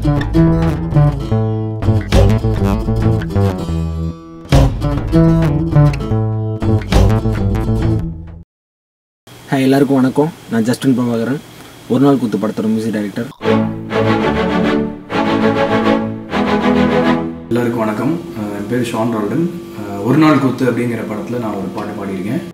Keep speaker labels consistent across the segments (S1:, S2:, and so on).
S1: hi எல்லாருக்கும் வணக்கம் நான் ஜஸ்டின் பிரபாகரன் ஒரு நாள் கூத்து படத்தோட மியூசிக் டைரக்டர்
S2: எல்லாருக்கும் வணக்கம் அஹ் என் பேர் ஷான் ரால்டன் அஹ் ஒரு நாள் கூத்து அப்படிங்கிற படத்தில் நான் ஒரு பாட்டு பாடியிருக்கேன்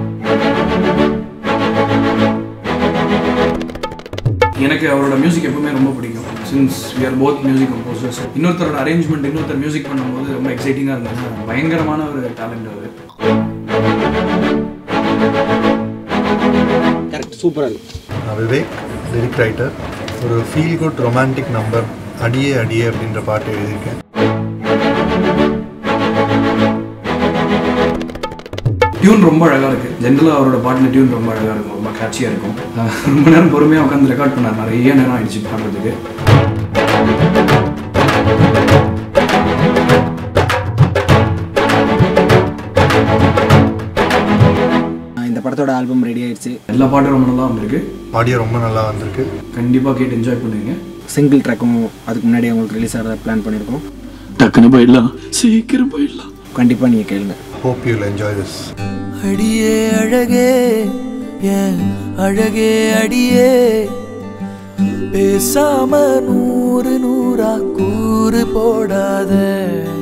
S2: எனக்கு அவரோட மியூசிக் எப்பவுமே ரொம்ப பிடிக்கும் since we are both music composers இன்னொருத்தரோட அரேஞ்ச்மெண்ட் இன்னொருத்தர் மியூசிக் பண்ணும்போது ரொம்ப எக்ஸைட்டிங்காக இருந்தது பயங்கரமான ஒரு டேலண்ட் அவர்
S1: கரெக்ட் சூப்பராக இருக்கு
S3: நான் விவேக் லிரிக் ரைட்டர் ஒரு ஃபீல் குட் ரொமான்டிக் நம்பர் அடியே அடியே அப்படின்ற பாட்டு எழுதியிருக்கேன்
S2: டியூன் ரொம்ப அழகாக இருக்குது ஜென்ரலாக அவரோட பாட்டில் டியூன் ரொம்ப அழகாக இருக்கும் ரொம்ப கேட்சியாக இருக்கும் அஹ் ரொம்ப நேரம் பொறுமையாக உட்காந்து ரெக்கார்ட் பண்ணார் நிறைய நேரம் ஆயிடுச்சு பாடுறதுக்கு
S1: ஆஹ் இந்த படத்தோட ஆல்பம் ரெடி ஆயிடுச்சு
S2: எல்லா பாட்டும் ரொம்ப நல்லா வந்திருக்கு
S3: ஆடியோ ரொம்ப நல்லா வந்திருக்கு
S2: கண்டிப்பாக கேட்டு என்ஜாய் பண்ணுவீங்க
S1: சிங்கிள் ட்ராக்கும் அதுக்கு முன்னாடி அவங்களுக்கு ரிலீஸ் ஆகிறத பிளான் பண்ணியிருக்கோம்
S4: டக்குன்னு போயிடலாம் சீக்கிரம் போயிடலாம்
S1: கண்டிப்பாக நீங்கள் கேளுங்க
S3: ஹோப் யூல் என்ஜாய் திஸ்
S5: அடியே அழகே ஏன் அழகே அடியே பேசாம நூறு நூறா கூறு போடாத